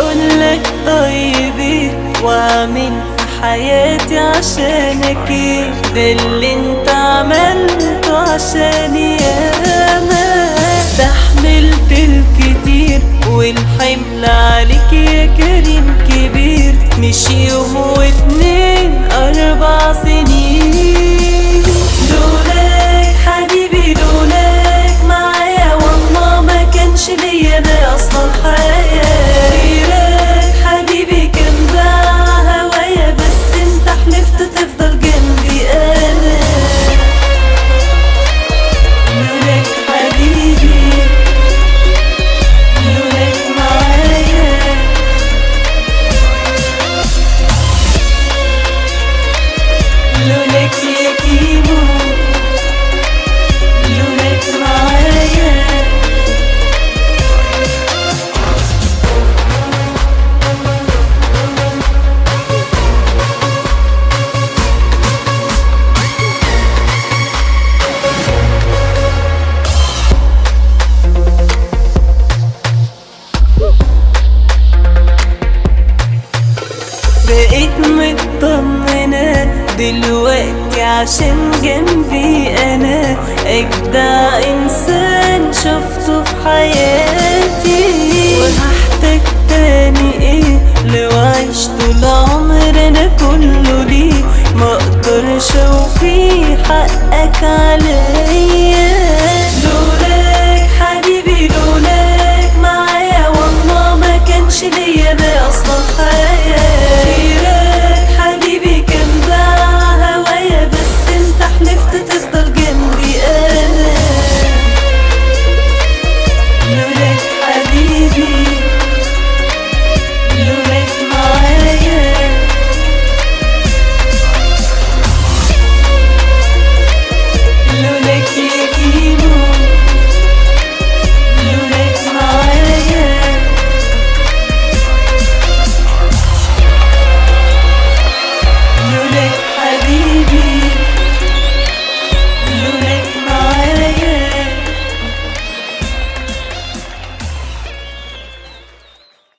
اقول لك طيبي واعمل في حياتي عشانك ايه ده اللي انت عملته عشاني ياما استحملت الكتير والحمل عليك يا كريم كبير مش يوم واتنين اربع سنين لولاك حبيبي لولاك معايا والله ما كانش ليا انا اصلا الحياة غيرك حبيبي كان باع هوايا بس انت حلفت تفضل جنبي انا لولاك حبيبي لولاك معايا لولاك يا كيمو لولاك معايا بقيت مطمنة دلوقتي عشان جنبي أنا أجدع إنسان شفته في حياتي وهحتاج تاني إيه لو عيش طول عمر أنا كله ليه مقدرش أوفي حقك عليه